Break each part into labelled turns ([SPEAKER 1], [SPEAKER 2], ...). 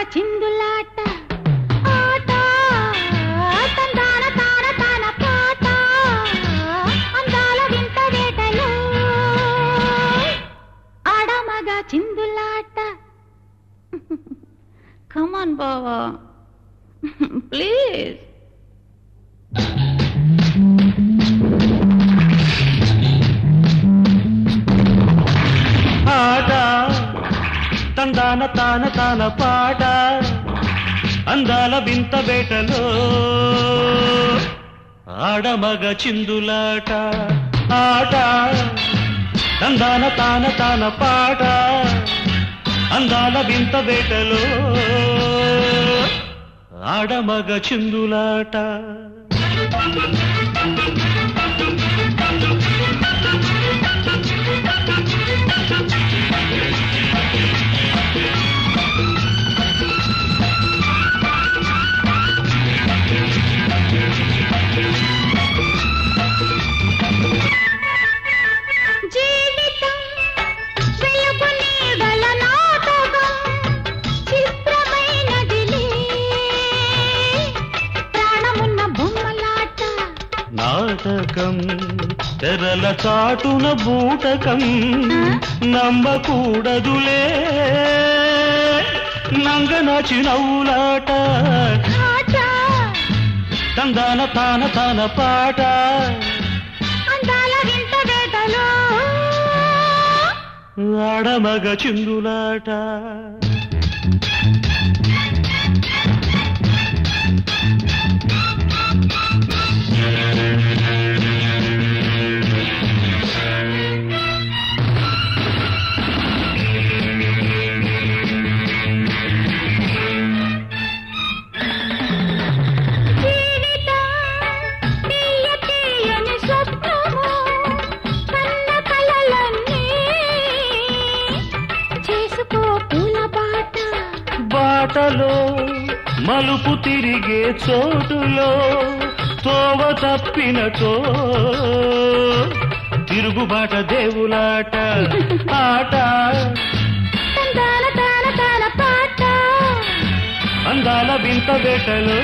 [SPEAKER 1] చిందులాట ఆట తందాన తాన తాన పాట అందాల వింత వేటలో ఆడమగ చిందులాట కమాన్ బావా ప్లీజ్
[SPEAKER 2] ఆట తందాన తాన తాన పాట అందాల వింత వేటలో ఆడమగ చిందులాట ఆట తందాన తాన తాన పాట అందాల వింత వేటలో ఆడమగ చిందులాట
[SPEAKER 1] జీవితం వెలుగు నీడల నాటకం చిత్రమైనదిలే ప్రాణమున్న బొమ్మలాట
[SPEAKER 2] నాటకం తెరల చాటున బూటకం నమ్మకూడదులే నంగనాచి నవ్వులాట
[SPEAKER 1] ఆట
[SPEAKER 2] తందాన తాన తాన పాట
[SPEAKER 1] అందాల వింత వేటలో
[SPEAKER 2] ఆడమగ చిందులాట
[SPEAKER 1] జీవితం తీయ తీయని స్వప్నము కన్న కలలన్నీ చేసుకో పూల బాట
[SPEAKER 2] బాటలో మలుపు తిరిగే చోటులో తోవ తప్పినచో తిరుగుబాట దేవులాట ఆట
[SPEAKER 1] తందాన తాన తాన పాట
[SPEAKER 2] అందాల వింత వేటలో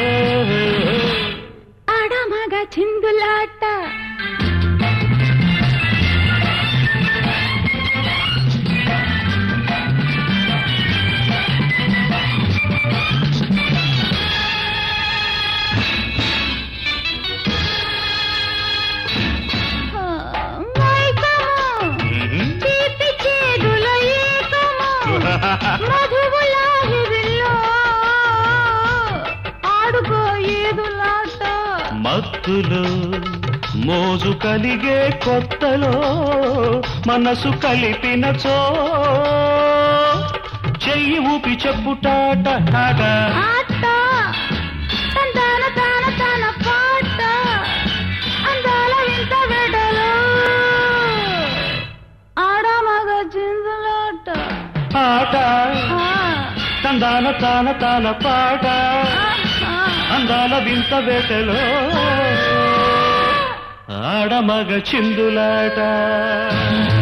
[SPEAKER 1] ఆడమగ చిందులాట ఆ, మైకము, తీపి చేదుల ఏకము, మధువుల హిరిలో ఆడుకో ఏదులాట
[SPEAKER 2] మత్తులో మోజు కలిగే కొత్తలో మనసు కలిపినచో చెయ్యి ఊపి చెప్పుటాట ఆట
[SPEAKER 1] ఆట తందాన తాన తాన పాట అందాల వింత వెడలు ఆడమగ చిందులాట
[SPEAKER 2] ఆట
[SPEAKER 1] ఆ,
[SPEAKER 2] తందాన తాన తాన పాట
[SPEAKER 1] ఆ,
[SPEAKER 2] అందాల వింత వేటలో ఆడమగ చిందులాట